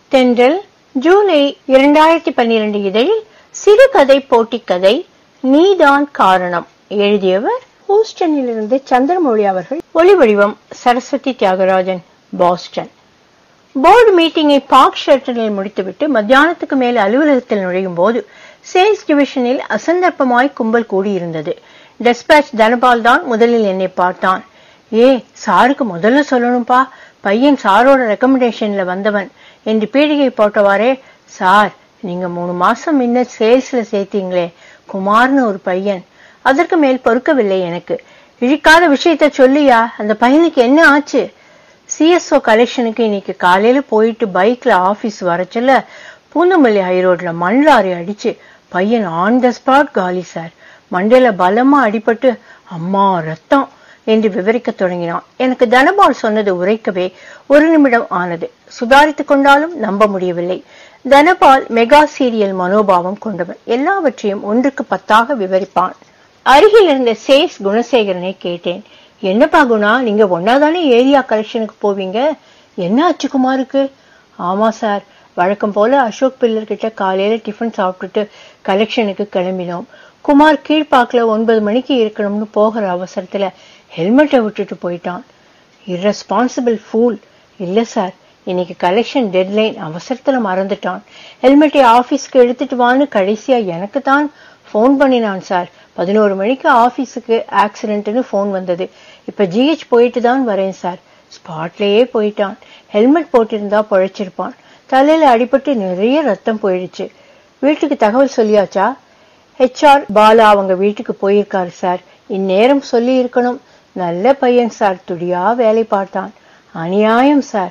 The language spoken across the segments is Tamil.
தென்றல் ஜூலை இரண்டாயிரத்தி பன்னிரண்டு இதழில் சிறுகதை போட்டிக் கதை நீதான் காரணம் எழுதியவர் ஹூஸ்டனிலிருந்து சந்திரமௌழி அவர்கள் ஒளிவடிவம் சரஸ்வதி தியாகராஜன் பாஸ்டன் போர்டு மீட்டிங்கை பார்க் ஷெல்டனில் முடித்துவிட்டு மத்தியானத்துக்கு மேல் அலுவலகத்தில் நுழையும் போது சேல்ஸ் டிவிஷனில் அசந்தர்ப்பமாய் கும்பல் கூடியிருந்தது டெஸ்பாச் தனபால் தான் முதலில் என்னை பார்த்தான் ஏ சாருக்கு முதல்ல சொல்லணும்பா பையன் சாரோட ரெக்கமெண்டேஷன்ல வந்தவன் என்று பீடிகை போட்டவாறே சார் நீங்க மூணு மாசம் முன்ன சேல்ஸ்ல சேர்த்தீங்களே குமார்னு ஒரு பையன் அதற்கு மேல் பொறுக்கவில்லை எனக்கு இழிக்காத விஷயத்த சொல்லியா அந்த பையனுக்கு என்ன ஆச்சு சிஎஸ்ஓ கலெக்ஷனுக்கு இன்னைக்கு காலையில போயிட்டு பைக்ல ஆபீஸ் வரச்சல பூந்தமல்லி ஹைரோட்ல மண் லாரி அடிச்சு பையன் ஆன் த ஸ்பாட் காலி சார் மண்டையில பலமா அடிபட்டு அம்மா ரத்தம் என்று விவரிக்க தொடங்கினான் எனக்கு தனபால் சொன்னது உரைக்கவே ஒரு நிமிடம் ஆனது சுதாரித்துக் கொண்டாலும் நம்ப முடியவில்லை தனபால் மெகா சீரியல் மனோபாவம் கொண்டவன் எல்லாவற்றையும் ஒன்றுக்கு பத்தாக விவரிப்பான் அருகில் இருந்த சேஸ் குணசேகரனை கேட்டேன் என்னப்பா குணா நீங்க ஒன்னாதானே ஏரியா கலெக்ஷனுக்கு போவீங்க என்ன ஆச்சு குமாருக்கு ஆமா சார் வழக்கம் போல அசோக் பில்லர் கிட்ட காலையில டிஃபன் சாப்பிட்டுட்டு கலெக்ஷனுக்கு கிளம்பினோம் குமார் கீழ்பாக்குல ஒன்பது மணிக்கு இருக்கணும்னு போகிற அவசரத்துல ஹெல்மெட்டை விட்டுட்டு போயிட்டான் இரஸ்பான்சிபிள் ஃபூல் இல்ல சார் இன்னைக்கு கலெக்ஷன் டெட்லைன் அவசரத்துல மறந்துட்டான் ஹெல்மெட்டை ஆபீஸ்க்கு எடுத்துட்டு வான்னு கடைசியா எனக்கு தான் ஃபோன் பண்ணினான் சார் பதினோரு மணிக்கு ஆபீஸுக்கு ஆக்சிடென்ட்னு ஃபோன் வந்தது இப்ப ஜிஹெச் போயிட்டு தான் வரேன் சார் ஸ்பாட்லயே போயிட்டான் ஹெல்மெட் போட்டிருந்தா பொழைச்சிருப்பான் தலையில அடிபட்டு நிறைய ரத்தம் போயிடுச்சு வீட்டுக்கு தகவல் சொல்லியாச்சா ஹெச்ஆர் பாலா அவங்க வீட்டுக்கு போயிருக்காரு சார் இந்நேரம் சொல்லி இருக்கணும் நல்ல பையன் சார் துடியா வேலை பார்த்தான் அநியாயம் சார்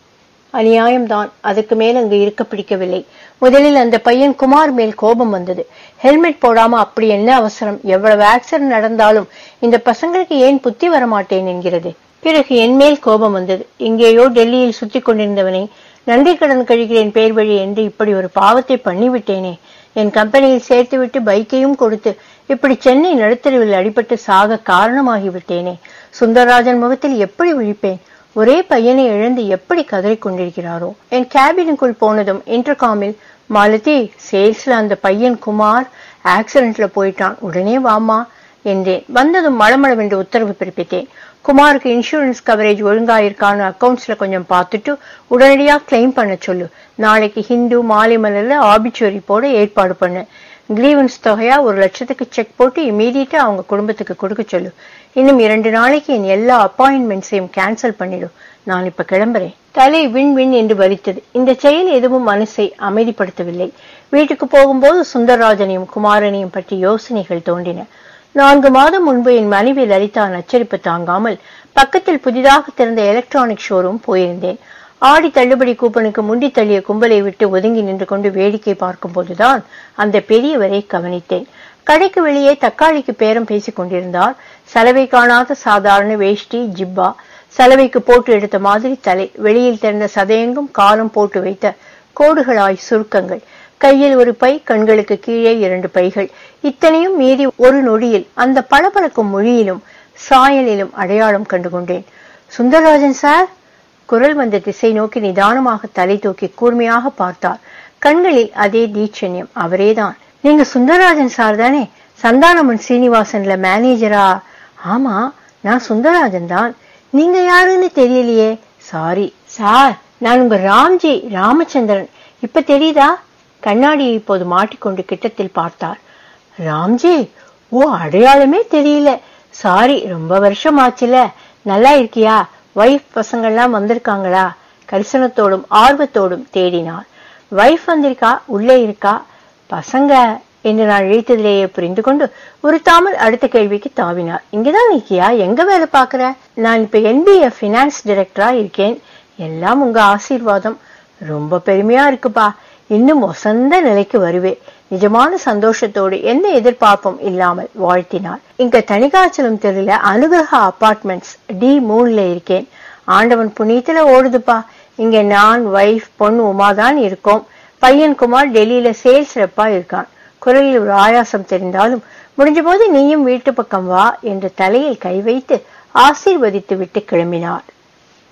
அநியாயம்தான் அதுக்கு மேல் அங்கு இருக்க பிடிக்கவில்லை முதலில் அந்த பையன் குமார் மேல் கோபம் வந்தது ஹெல்மெட் போடாம அப்படி என்ன அவசரம் எவ்வளவு ஆக்சிடென்ட் நடந்தாலும் இந்த பசங்களுக்கு ஏன் புத்தி வரமாட்டேன் என்கிறது பிறகு என் மேல் கோபம் வந்தது இங்கேயோ டெல்லியில் சுத்தி கொண்டிருந்தவனை நன்றி கடன் கழிக்கிறேன் பேர் வழி என்று இப்படி ஒரு பாவத்தை பண்ணிவிட்டேனே என் கம்பெனியில் சேர்த்துவிட்டு பைக்கையும் கொடுத்து இப்படி சென்னை நடுத்தருவில் அடிபட்டு சாக காரணமாகிவிட்டேனே சுந்தரராஜன் முகத்தில் எப்படி விழிப்பேன் ஒரே பையனை இழந்து எப்படி கதறிக் கொண்டிருக்கிறாரோ என் கேபினுக்குள் போனதும் இன்டர்காமில் மாலதி சேல்ஸ்ல அந்த பையன் குமார் ஆக்சிடென்ட்ல போயிட்டான் உடனே வாமா என்றேன் வந்ததும் மளமளவென்று உத்தரவு பிறப்பித்தேன் குமாருக்கு இன்சூரன்ஸ் கவரேஜ் ஒழுங்கா இருக்கான்னு அக்கவுண்ட்ஸ்ல கொஞ்சம் பார்த்துட்டு உடனடியா கிளைம் பண்ண சொல்லு நாளைக்கு ஹிந்து மாலை மலர்ல ஆபிச்சுவரி போட ஏற்பாடு பண்ணு கிரீவன்ஸ் தொகையா ஒரு லட்சத்துக்கு செக் போட்டு இமீடியட்டா அவங்க குடும்பத்துக்கு கொடுக்க சொல்லு இன்னும் இரண்டு நாளைக்கு என் எல்லா அப்பாயின்மெண்ட்ஸையும் கேன்சல் பண்ணிடும் நான் இப்ப கிளம்புறேன் தலை விண் விண் என்று வலித்தது இந்த செயல் எதுவும் மனசை அமைதிப்படுத்தவில்லை வீட்டுக்கு போகும்போது சுந்தரராஜனையும் குமாரனையும் பற்றி யோசனைகள் தோன்றின நான்கு மாதம் முன்பு என் மனைவி லலிதா நச்சரிப்பு தாங்காமல் பக்கத்தில் புதிதாக திறந்த எலக்ட்ரானிக் ஷோரூம் போயிருந்தேன் ஆடி தள்ளுபடி கூப்பனுக்கு முண்டி தள்ளிய கும்பலை விட்டு ஒதுங்கி நின்று கொண்டு வேடிக்கை பார்க்கும் போதுதான் அந்த பெரியவரை கவனித்தேன் கடைக்கு வெளியே தக்காளிக்கு பேரம் பேசிக் கொண்டிருந்தார் சலவை காணாத சாதாரண வேஷ்டி ஜிப்பா சலவைக்கு போட்டு எடுத்த மாதிரி தலை வெளியில் திறந்த சதையெங்கும் காலம் போட்டு வைத்த கோடுகளாய் சுருக்கங்கள் கையில் ஒரு பை கண்களுக்கு கீழே இரண்டு பைகள் இத்தனையும் மீறி ஒரு நொடியில் அந்த பளபளக்கும் மொழியிலும் சாயலிலும் அடையாளம் கண்டுகொண்டேன் சுந்தரராஜன் சார் குரல் வந்த திசை நோக்கி நிதானமாக தலை தூக்கி கூர்மையாக பார்த்தார் கண்களில் அதே தீட்சண்யம் அவரேதான் நீங்க சுந்தரராஜன் சார் தானே சந்தானமன் சீனிவாசன்ல மேனேஜரா ஆமா நான் சுந்தரராஜன் தான் நீங்க யாருன்னு தெரியலையே சாரி சார் நான் உங்க ராம்ஜி ராமச்சந்திரன் இப்ப தெரியுதா கண்ணாடியை இப்போது மாட்டிக்கொண்டு கிட்டத்தில் பார்த்தார் ராம்ஜி ஓ அடையாளமே தெரியல சாரி ரொம்ப வருஷம் ஆச்சுல நல்லா இருக்கியா வைஃப் பசங்கள்லாம் வந்திருக்காங்களா கரிசனத்தோடும் ஆர்வத்தோடும் தேடினார் வைஃப் வந்திருக்கா உள்ளே இருக்கா பசங்க என்று நான் இழைத்ததிலேயே புரிந்து கொண்டு உறுத்தாமல் அடுத்த கேள்விக்கு தாவினார் இங்கதான் இருக்கியா எங்க வேலை பாக்குற நான் இப்ப என்பிஏ பினான்ஸ் டைரக்டரா இருக்கேன் எல்லாம் உங்க ஆசீர்வாதம் ரொம்ப பெருமையா இருக்குப்பா இன்னும் வசந்த நிலைக்கு வருவே நிஜமான சந்தோஷத்தோடு எந்த எதிர்பார்ப்பும் இல்லாமல் வாழ்த்தினார் இங்க தனிகாச்சலம் தெருல அனுகிரகா அபார்ட்மெண்ட்ஸ் டி மூணுல இருக்கேன் ஆண்டவன் புண்ணியத்துல ஓடுதுப்பா இங்க நான் வைஃப் பொண்ணு உமாதான் இருக்கோம் பையன் குமார் டெல்லியில சேல்ஸ் ரெப்பா இருக்கான் குரலில் ஒரு ஆயாசம் தெரிந்தாலும் முடிஞ்ச போது நீயும் வீட்டு பக்கம் வா என்று தலையில் கை வைத்து ஆசீர்வதித்து விட்டு கிளம்பினார்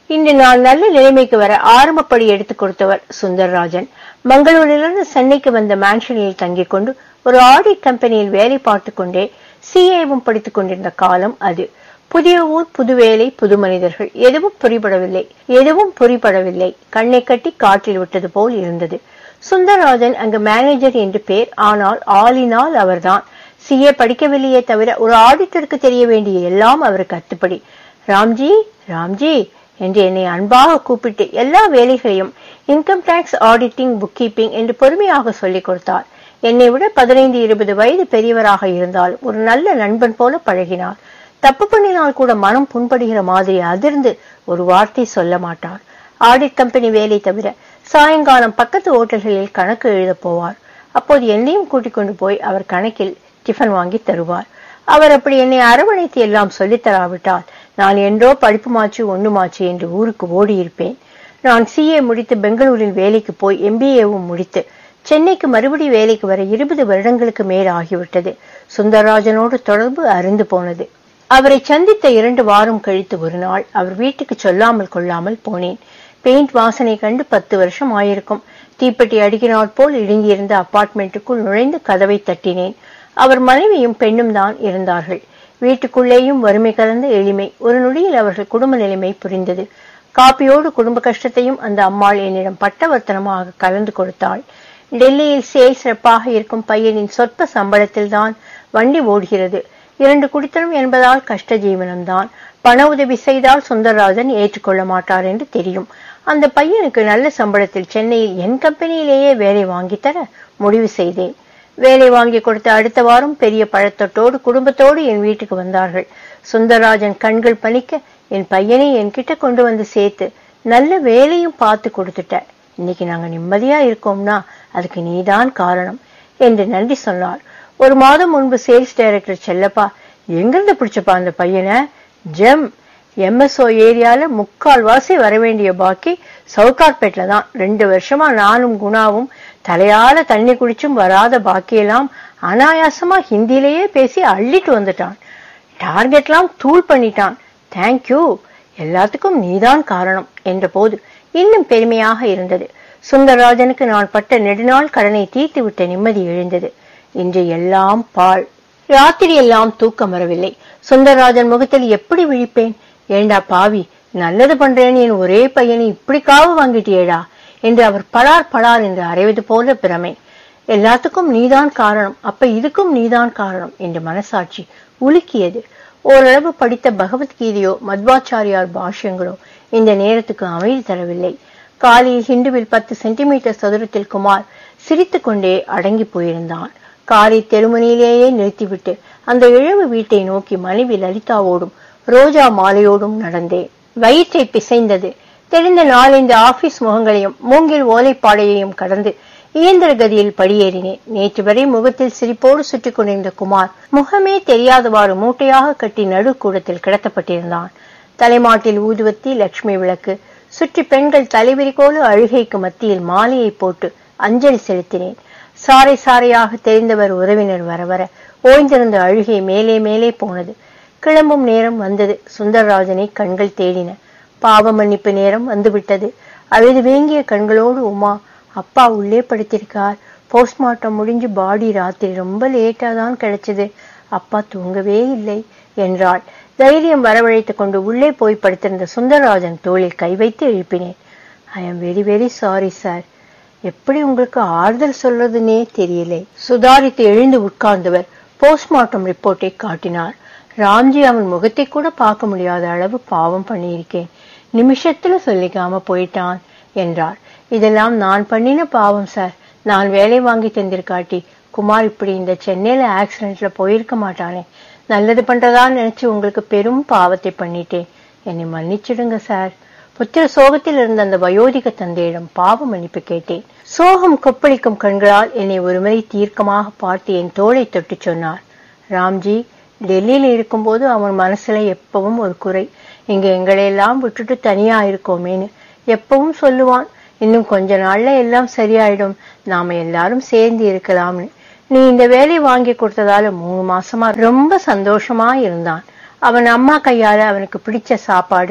இன்று நான் நல்ல நிலைமைக்கு வர ஆரம்பப்படி எடுத்துக் கொடுத்தவர் சுந்தர்ராஜன் மங்களூரிலிருந்து சென்னைக்கு வந்த மேன்ஷனில் தங்கிக் கொண்டு ஒரு ஆடிட் கம்பெனியில் வேலை பார்த்துக் கொண்டே சிஏவும் படித்துக் கொண்டிருந்த காலம் அது புதிய ஊர் புது வேலை புது மனிதர்கள் எதுவும் புரிபடவில்லை எதுவும் புரிபடவில்லை கண்ணை கட்டி காற்றில் விட்டது போல் இருந்தது சுந்தரராஜன் அங்கு மேனேஜர் என்று பேர் ஆனால் ஆளினால் அவர்தான் சிஏ படிக்கவில்லையே தவிர ஒரு ஆடிட்டருக்கு தெரிய வேண்டிய எல்லாம் அவருக்கு அத்துப்படி ராம்ஜி ராம்ஜி என்று என்னை அன்பாக கூப்பிட்டு எல்லா வேலைகளையும் income tax auditing bookkeeping என்று பொறுமையாக சொல்லிக் கொடுத்தார் என்னை விட பதினைந்து இருபது வயது பெரியவராக இருந்தாலும் ஒரு நல்ல நண்பன் போல பழகினார் தப்பு பண்ணினால் கூட மனம் புண்படுகிற மாதிரி அதிர்ந்து ஒரு வார்த்தை சொல்ல மாட்டார் ஆடிட் கம்பெனி வேலை தவிர சாயங்காலம் பக்கத்து ஓட்டல்களில் கணக்கு எழுத போவார் அப்போது என்னையும் கூட்டிக் கொண்டு போய் அவர் கணக்கில் டிஃபன் வாங்கி தருவார் அவர் அப்படி என்னை அரவணைத்து எல்லாம் சொல்லித் தராவிட்டால் நான் என்றோ படிப்புமாச்சு ஒண்ணுமாச்சு என்று ஊருக்கு ஓடி இருப்பேன் நான் சிஏ முடித்து பெங்களூரில் வேலைக்கு போய் எம்பிஏவும் முடித்து சென்னைக்கு மறுபடி வேலைக்கு வர இருபது வருடங்களுக்கு மேல் ஆகிவிட்டது சுந்தரராஜனோடு தொடர்பு அருந்து போனது அவரை சந்தித்த இரண்டு வாரம் கழித்து ஒரு நாள் அவர் வீட்டுக்கு சொல்லாமல் கொள்ளாமல் போனேன் பெயிண்ட் வாசனை கண்டு பத்து வருஷம் ஆயிருக்கும் தீப்பெட்டி அடிக்கினால் போல் இடுங்கியிருந்த அபார்ட்மெண்ட்டுக்குள் நுழைந்து கதவை தட்டினேன் அவர் மனைவியும் பெண்ணும் தான் இருந்தார்கள் வீட்டுக்குள்ளேயும் வறுமை கலந்த எளிமை ஒரு நொடியில் அவர்கள் குடும்ப நிலைமை புரிந்தது காப்பியோடு குடும்ப கஷ்டத்தையும் அந்த அம்மாள் என்னிடம் பட்டவர்த்தனமாக கலந்து கொடுத்தாள் டெல்லியில் சேல்ஸ் ரெப்பாக இருக்கும் பையனின் சொற்ப சம்பளத்தில் தான் வண்டி ஓடுகிறது இரண்டு குடித்தனம் என்பதால் கஷ்ட ஜீவனம்தான் பண உதவி செய்தால் சுந்தரராஜன் ஏற்றுக்கொள்ள மாட்டார் என்று தெரியும் அந்த பையனுக்கு நல்ல சம்பளத்தில் சென்னையில் என் கம்பெனியிலேயே வேலை வாங்கி தர முடிவு செய்தேன் வேலை வாங்கி கொடுத்த அடுத்த வாரம் பெரிய பழத்தொட்டோடு குடும்பத்தோடு என் வீட்டுக்கு வந்தார்கள் சுந்தரராஜன் கண்கள் பணிக்க என் பையனை என்கிட்ட கொண்டு வந்து சேர்த்து நல்ல வேலையும் பார்த்து கொடுத்துட்ட இன்னைக்கு நாங்க நிம்மதியா இருக்கோம்னா அதுக்கு நீதான் காரணம் என்று நன்றி சொன்னார் ஒரு மாதம் முன்பு சேல்ஸ் டைரக்டர் செல்லப்பா எங்கிருந்து பிடிச்சப்பா அந்த பையனை ஜெம் எம்எஸ்ஓ ஏரியால முக்கால் வாசி வர வேண்டிய பாக்கி சவுகார்பேட்ல தான் ரெண்டு வருஷமா நானும் குணாவும் தலையால தண்ணி குடிச்சும் வராத பாக்கியெல்லாம் அனாயாசமா ஹிந்திலேயே பேசி அள்ளிட்டு வந்துட்டான் டார்கெட்லாம் தூள் பண்ணிட்டான் தேங்க்யூ எல்லாத்துக்கும் நீதான் காரணம் என்ற போது இன்னும் பெருமையாக இருந்தது சுந்தரராஜனுக்கு நான் பட்ட நெடுநாள் கடனை தீர்த்து விட்ட நிம்மதி எழுந்தது இன்று எல்லாம் பால் ராத்திரி எல்லாம் தூக்கம் வரவில்லை சுந்தரராஜன் முகத்தில் எப்படி விழிப்பேன் ஏண்டா பாவி நல்லது பண்றேன்னு என் ஒரே பையனை இப்படி காவு வாங்கிட்டியேடா என்று அவர் பலார் பலார் என்று அறைவது போல பிரமை எல்லாத்துக்கும் நீதான் காரணம் அப்ப இதுக்கும் நீதான் காரணம் என்று மனசாட்சி உலுக்கியது ஓரளவு படித்த பகவத்கீதையோ மத்வாச்சாரியார் பாஷ்யங்களோ இந்த நேரத்துக்கு அமைதி தரவில்லை காலையில் ஹிந்துவில் பத்து சென்டிமீட்டர் சதுரத்தில் குமார் சிரித்துக் கொண்டே அடங்கி போயிருந்தான் காரை தெருமணியிலேயே நிறுத்திவிட்டு அந்த இழவு வீட்டை நோக்கி மனைவி லலிதாவோடும் ரோஜா மாலையோடும் நடந்தேன் வயிற்றை பிசைந்தது தெரிந்த நாலஞ்சு ஆபீஸ் முகங்களையும் மூங்கில் ஓலைப்பாடையையும் கடந்து இயந்திர கதியில் படியேறினேன் நேற்று வரை முகத்தில் சிரிப்போடு சுற்றி கொண்டிருந்த குமார் முகமே தெரியாதவாறு மூட்டையாக கட்டி நடுக்கூடத்தில் கிடத்தப்பட்டிருந்தான் தலைமாட்டில் ஊதுவத்தி லட்சுமி விளக்கு சுற்றி பெண்கள் தலைவிரிக்கோடு அழுகைக்கு மத்தியில் மாலையை போட்டு அஞ்சலி செலுத்தினேன் சாறை சாறையாக தெரிந்தவர் உறவினர் வர வர ஓய்ந்திருந்த அழுகை மேலே மேலே போனது கிளம்பும் நேரம் வந்தது சுந்தரராஜனை கண்கள் தேடின பாவ மன்னிப்பு நேரம் வந்துவிட்டது அழுது வேங்கிய கண்களோடு உமா அப்பா உள்ளே படுத்திருக்கார் போஸ்ட்மார்ட்டம் முடிஞ்சு பாடி ராத்திரி ரொம்ப லேட்டா தான் கிடைச்சது அப்பா தூங்கவே இல்லை என்றாள் தைரியம் வரவழைத்துக் கொண்டு உள்ளே போய் படுத்திருந்த சுந்தரராஜன் தோளில் கை வைத்து எழுப்பினேன் I am very very sorry sir எப்படி உங்களுக்கு ஆறுதல் சொல்றதுன்னே தெரியலை சுதாரித்து எழுந்து உட்கார்ந்தவர் போஸ்ட்மார்ட்டம் ரிப்போர்ட்டை காட்டினார் ராம்ஜி அவன் முகத்தை கூட பார்க்க முடியாத அளவு பாவம் பண்ணியிருக்கேன் நிமிஷத்துல சொல்லிக்காம போயிட்டான் என்றார் இதெல்லாம் நான் பண்ணின பாவம் சார் நான் வேலை வாங்கி தந்திருக்காட்டி குமார் இப்படி இந்த சென்னையில ஆக்சிடென்ட்ல போயிருக்க மாட்டானே நல்லது பண்றதான்னு நினைச்சு உங்களுக்கு பெரும் பாவத்தை பண்ணிட்டேன் என்னை மன்னிச்சிடுங்க சார் புத்திர சோகத்தில் இருந்த அந்த வயோதிக தந்தையிடம் பாவ மன்னிப்பு கேட்டேன் சோகம் கொப்பளிக்கும் கண்களால் என்னை ஒருமுறை தீர்க்கமாக பார்த்து என் தோளை தொட்டு சொன்னார் ராம்ஜி டெல்லியில இருக்கும்போது அவன் மனசுல எப்பவும் ஒரு குறை இங்க எங்களையெல்லாம் விட்டுட்டு தனியா இருக்கோமேன்னு எப்பவும் சொல்லுவான் இன்னும் கொஞ்ச நாள்ல எல்லாம் சரியாயிடும் நாம எல்லாரும் சேர்ந்து இருக்கலாம்னு நீ இந்த வேலை வாங்கி கொடுத்ததால மூணு மாசமா ரொம்ப சந்தோஷமா இருந்தான் அவன் அம்மா கையால அவனுக்கு பிடிச்ச சாப்பாடு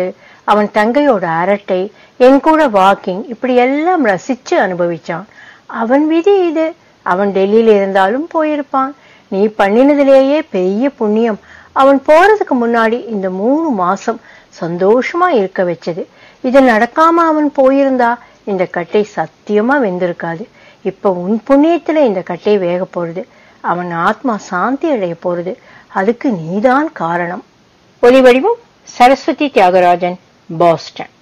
அவன் தங்கையோட அரட்டை என் கூட வாக்கிங் இப்படி எல்லாம் ரசிச்சு அனுபவிச்சான் அவன் விதி இது அவன் டெல்லியில இருந்தாலும் போயிருப்பான் நீ பண்ணினதிலேயே பெரிய புண்ணியம் அவன் போறதுக்கு முன்னாடி இந்த மூணு மாசம் சந்தோஷமா இருக்க வச்சது இது நடக்காம அவன் போயிருந்தா இந்த கட்டை சத்தியமா வெந்திருக்காது இப்ப உன் புண்ணியத்துல இந்த கட்டை வேக போறது அவன் ஆத்மா சாந்தி அடைய போறது அதுக்கு நீதான் காரணம் ஒலி வடிவம் சரஸ்வதி தியாகராஜன் பாஸ்டன்